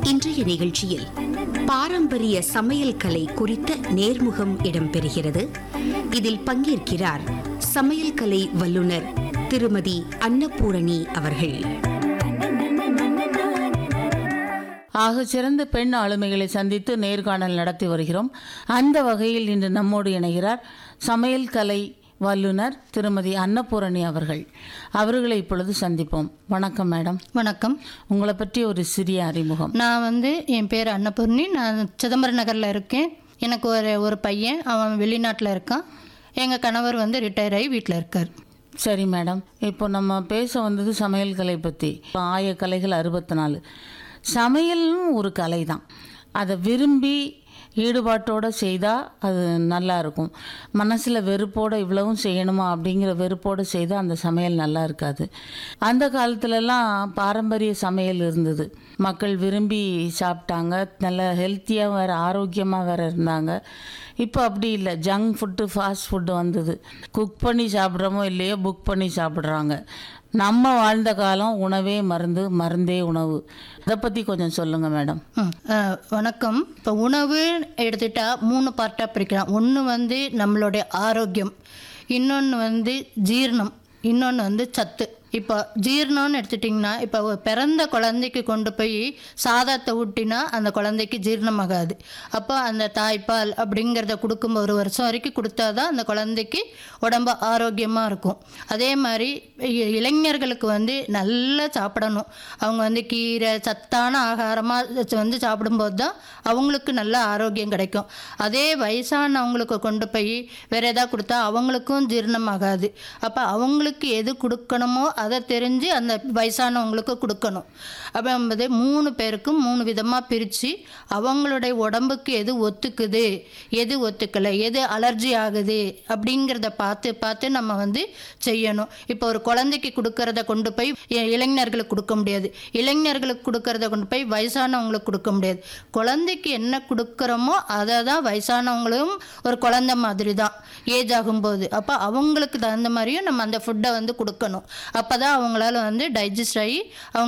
இன்றைய நிகழ்ச்சியில் பாரம்பரிய சமையல் கலை குறித்த நேர்முகம் இடம்பெறுகிறது இதில் பங்கேற்கிறார் சமையல் கலை வல்லுனர் திருமதி அன்னபூரணி அவர்கள் ஆக சிறந்த பெண் ஆளுமைகளை சந்தித்து நேர்காணல் நடத்தி வருகிறோம் அந்த வகையில் இன்று நம்மோடு இணைகிறார் சமையல் கலை வல்லுனர் திருமதி அன்னபூரணி அவர்கள் அவர்களை இப்பொழுது சந்திப்போம் வணக்கம் மேடம் வணக்கம் உங்களை பற்றி ஒரு சிறிய அறிமுகம் நான் வந்து என் பேர் அன்னபூர்ணி நான் சிதம்பரம் நகரில் இருக்கேன் எனக்கு ஒரு ஒரு பையன் அவன் வெளிநாட்டில் இருக்கான் எங்கள் கணவர் வந்து ரிட்டையர் ஆகி வீட்டில் இருக்கார் சரி மேடம் இப்போ நம்ம பேச வந்தது சமையல் கலை பற்றி ஆய கலைகள் அறுபத்தி நாலு சமையலும் ஒரு கலை தான் அதை விரும்பி ஈடுபாட்டோடு செய்தால் அது நல்லா இருக்கும் மனசில் வெறுப்போடு இவ்வளவும் செய்யணுமா அப்படிங்கிற வெறுப்போடு செய்தால் அந்த சமையல் நல்லா இருக்காது அந்த காலத்துலலாம் பாரம்பரிய சமையல் இருந்தது மக்கள் விரும்பி சாப்பிட்டாங்க நல்ல ஹெல்த்தியாக வேறு ஆரோக்கியமாக வேறு இருந்தாங்க இப்போ அப்படி இல்லை ஜங்க் ஃபுட்டு ஃபாஸ்ட் ஃபுட்டு வந்தது குக் பண்ணி சாப்பிட்றோமோ இல்லையோ புக் பண்ணி சாப்பிட்றாங்க நம்ம வாழ்ந்த காலம் உணவே மருந்து மருந்தே உணவு அதை பற்றி கொஞ்சம் சொல்லுங்கள் மேடம் ம், அஹ், வணக்கம் இப்போ உணவு எடுத்துட்டா மூணு பார்ட்டாக பிரிக்கலாம் ஒன்று வந்து நம்மளுடைய ஆரோக்கியம் இன்னொன்று வந்து ஜீரணம் இன்னொன்று வந்து சத்து இப்போ ஜீரணம்னு எடுத்துட்டிங்கன்னா இப்போ ஒரு பிறந்த குழந்தைக்கு கொண்டு போய் சாதத்தை ஊட்டினா அந்த குழந்தைக்கு ஜீரணமாகாது அப்போ அந்த தாய்ப்பால் அப்படிங்கிறத கொடுக்கும் ஒரு வருஷம் வரைக்கும் கொடுத்தா தான் அந்த குழந்தைக்கு உடம்பு ஆரோக்கியமாக இருக்கும் அதே மாதிரி இ- இளைஞர்களுக்கு வந்து நல்லா சாப்பிடணும் அவங்க வந்து கீரை சத்தான ஆகாரமாக வந்து சாப்பிடும்போது தான் அவங்களுக்கு நல்ல ஆரோக்கியம் கிடைக்கும் அதே வயசானவங்களுக்கு கொண்டு போய் வேற எதாவது கொடுத்தா அவங்களுக்கும் ஜீரணமாகாது அப்போ அவங்களுக்கு எது கொடுக்கணுமோ அதை தெரிஞ்சு அந்த வயசானவங்களுக்கு கொடுக்கணும் அப்போ என்பது மூணு பேருக்கும் மூணு விதமாக பிரித்து அவங்களுடைய உடம்புக்கு எது ஒத்துக்குது எது ஒத்துக்கலை எது அலர்ஜி ஆகுது அப்படிங்கிறத பார்த்து பார்த்து நம்ம வந்து செய்யணும் இப்போ ஒரு குழந்தைக்கு கொடுக்கறத கொண்டு போய் இ- இளைஞர்களுக்கு கொடுக்க முடியாது இளைஞர்களுக்கு கொடுக்கறத கொண்டு போய் வயசானவங்களுக்கு கொடுக்க முடியாது குழந்தைக்கு என்ன கொடுக்குறோமோ அதை தான் வயசானவங்களும் ஒரு குழந்தை மாதிரி தான் ஏஜ் ஆகும்போது அப்போ அவங்களுக்கு தகுந்த மாதிரியும் நம்ம அந்த ஃபுட்டை வந்து கொடுக்கணும் அப்போ தான் அவங்களால வந்து டைஜஸ்ட் ஆகி அவங்க